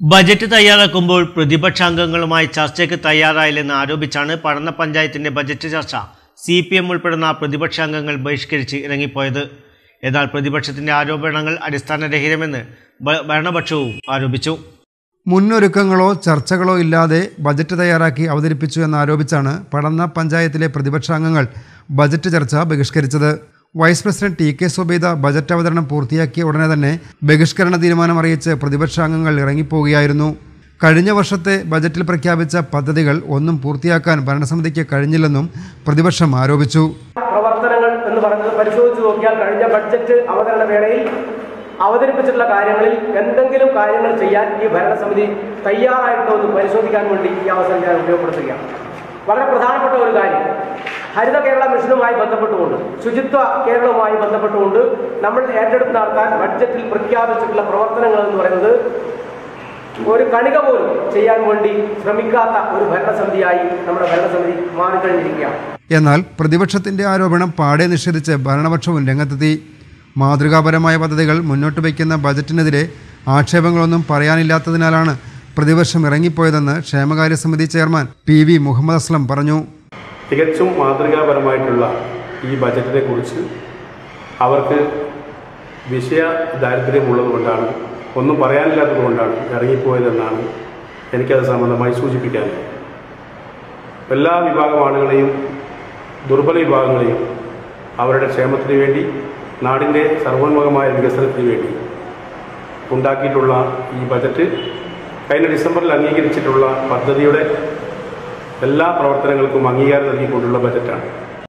budget തയ്യാറാക്കുമ്പോൾ പ്രതിപക്ഷാംഗങ്ങളുമായി ചർച്ചയ്ക്ക് തയ്യാറായില്ലെന്ന് ആരോപിച്ചാണ് പടന്ന പഞ്ചായത്തിന്റെ ബജറ്റ് ചർച്ച സി പി എം ഉൾപ്പെടുന്ന പ്രതിപക്ഷാംഗങ്ങൾ ബഹിഷ്കരിച്ച് ഇറങ്ങിപ്പോയത് എന്നാൽ പ്രതിപക്ഷത്തിന്റെ ആരോപണങ്ങൾ അടിസ്ഥാനരഹിതമെന്ന് ഭ- ഭരണപക്ഷവും ആരോപിച്ചു മുന്നൊരുക്കങ്ങളോ ചർച്ചകളോ ഇല്ലാതെ ബജറ്റ് തയ്യാറാക്കി അവതരിപ്പിച്ചു എന്നാരോപിച്ചാണ് പടന്ന പഞ്ചായത്തിലെ പ്രതിപക്ഷാംഗങ്ങൾ ബജറ്റ് ചർച്ച ബഹിഷ്കരിച്ചത് vice president T K Zubaida budget അവതരണം പൂർത്തിയാക്കിയ ഉടനെ തന്നെ ബഹിഷ്കരണ തീരുമാനം അറിയിച്ച് പ്രതിപക്ഷാംഗങ്ങൾ ഇറങ്ങിപ്പോവുകയായിരുന്നു കഴിഞ്ഞ വർഷത്തെ ബജറ്റിൽ പ്രഖ്യാപിച്ച പദ്ധതികൾ ഒന്നും പൂർത്തിയാക്കാൻ ഭരണസമിതിക്ക് കഴിഞ്ഞില്ലെന്നും പ്രതിപക്ഷം ആരോപിച്ചു പ്രവർത്തനങ്ങൾ എന്ന് പറയുന്നത് പരിശോധിച്ച് നോക്കിയാൽ കഴിഞ്ഞ ബഡ്ജറ്റ് അവതരണ വേളയിൽ അവതരിപ്പിച്ചിട്ടുള്ള കാര്യങ്ങളിൽ എന്തെങ്കിലും കാര്യങ്ങൾ ചെയ്യാൻ ഈ ഭരണസമിതി തയ്യാറായിട്ടോ എന്ന് പരിശോധിക്കാൻ വേണ്ടി ഈ അവസരം ഞാൻ ഉപയോഗപ്പെടുത്തുകയാണ് വളരെ പ്രധാനപ്പെട്ട ഒരു കാര്യം ഹരിത കേരള മിഷനുമായി ബന്ധപ്പെട്ടുകൊണ്ട് ശുചിത്വ കേരളവുമായി ബന്ധപ്പെട്ടുകൊണ്ട് നമ്മൾ ഏറ്റെടുത്ത് നടത്താൻ ബഡ്ജറ്റിൽ പ്രഖ്യാപിച്ചിട്ടുള്ള പ്രവർത്തനങ്ങൾ എന്ന് പറയുന്നത് ഒരു കണിക പോലും ചെയ്യാൻ വേണ്ടി ശ്രമിക്കാത്ത ഒരു ഭരണസമിതിയായി നമ്മുടെ ഭരണസമിതി മാറിക്കഴിഞ്ഞിരിക്കുകയാണ് എന്നാൽ പ്രതിപക്ഷത്തിന്റെ ആരോപണം പാടെ നിഷേധിച്ച് ഭരണപക്ഷവും രംഗത്തെത്തി മാതൃകാപരമായ പദ്ധതികൾ മുന്നോട്ട് വയ്ക്കുന്ന ബജറ്റിനെതിരെ ആക്ഷേപങ്ങളൊന്നും പറയാനില്ലാത്തതിനാലാണ് പ്രതിപക്ഷം ഇറങ്ങിപ്പോയതെന്ന് ക്ഷേമകാര്യ സമിതി chairman P V Muhammad Aslam പറഞ്ഞു തികച്ചും മാതൃകാപരമായിട്ടുള്ള ഈ ബജറ്റിനെ കുറിച്ച് അവർക്ക് വിഷയ ദാരിദ്ര്യമുള്ളതുകൊണ്ടാണ് ഒന്നും പറയാനില്ലാത്തതുകൊണ്ടാണ് ഇറങ്ങിപ്പോയതെന്നാണ് എനിക്കത് സംബന്ധമായി സൂചിപ്പിക്കാനുള്ളത് എല്ലാ വിഭാഗം ആളുകളെയും ദുർബല വിഭാഗങ്ങളെയും അവരുടെ ക്ഷേമത്തിന് വേണ്ടി നാടിൻ്റെ സർവോന്മുഖമായ വികസനത്തിന് വേണ്ടി ഉണ്ടാക്കിയിട്ടുള്ള ഈ ബജറ്റ് കഴിഞ്ഞ ഡിസംബറിൽ അംഗീകരിച്ചിട്ടുള്ള പദ്ധതിയുടെ എല്ലാ പ്രവർത്തനങ്ങൾക്കും അംഗീകാരം നൽകിക്കൊണ്ടുള്ള ബജറ്റാണ്